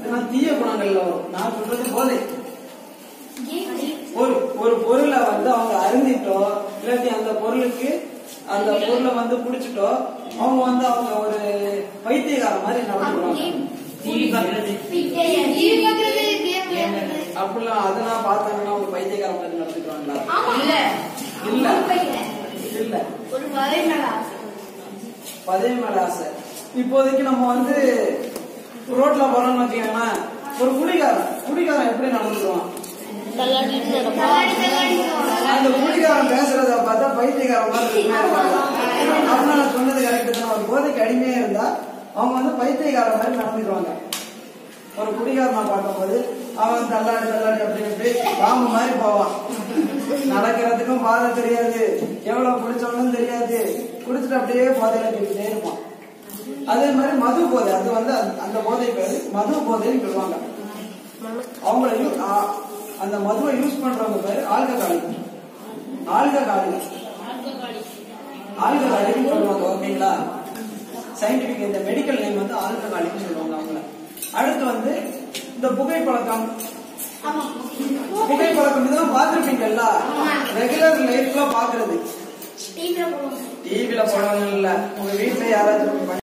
இதெல்லாம் தீய குணங்கள்ல வரும் நான் சொல்றது போதை ஒரு ஒரு பொருளை வந்து அவங்க அருந்திட்டோ இல்லாட்டி அந்த பொருளுக்கு அந்த பொருளை வந்து குடிச்சிட்டோ அவங்க வந்து அவங்க ஒரு பைத்தியக்கார மாதிரி நடந்துக்கிறாங்க டிவி பாக்குறது அப்படிலாம் அதெல்லாம் பார்த்தாங்கன்னா அவங்க பைத்தியக்கார மாதிரி நடந்துக்கிறாங்களா இல்ல இல்ல இல்ல ஒரு வரை மேல ஆசை பதவி மேல ஆசை இப்போதைக்கு நம்ம வந்து ரோட்ல போறோம்னு வச்சுக்கோங்களேன் ஒரு குடிகாரன் குடிகாரன் எப்படி நடந்துக்குவான் தள்ளாடி தள்ளாடி அந்த குடிகாரன் பேசுறத பார்த்தா பைத்தியக்காரன் மாதிரி இருக்குமே. அதனால சொன்னது கரெக்ட் தான் ஒரு போதைக்கு அடிமையா இருந்தா அவங்க வந்து பைத்தியக்காரன் மாதிரி நடந்துக்குவாங்க ஒரு குடிகாரனை பார்க்கும்போது அவன் தள்ளாடி தள்ளாடி அப்படி இப்படி பாம்பு மாதிரி போவான் நடக்கிறதுக்கும் பாதை தெரியாது எவ்வளவு குடிச்சவனும் தெரியாது குடிச்சிட்டு அப்படியே போதையில போய்கிட்டே இருப்பான் அதே மாதிரி மது போதை அது வந்து அந்த- அந்த போதை பேரு மது போதைன்னு சொல்லுவாங்க அவங்கள யூ- ஆ- அந்த மதுவை யூஸ் பண்றவங்க பேரு ஆல்கஹாலிக் ஆல்கஹாலிக் ஆல்கஹாலிக்னு சொல்லுவாங்க ஓகேங்களா சயின்டிபிக் இந்த மெடிக்கல் நேம் வந்து ஆல்கஹாலிக்னு சொல்லுவாங்க அவங்கள அடுத்து வந்து இந்த புகைப்பழக்கம் புகைப்பழக்கம் இதெல்லாம் பார்த்திருப்பீங்கல்ல ரெகுலர் லைஃப்ல பாக்குறது டிவில போடுவாங்க டிவில படம் இல்ல உங்க வீட்டுல யாராச்சும்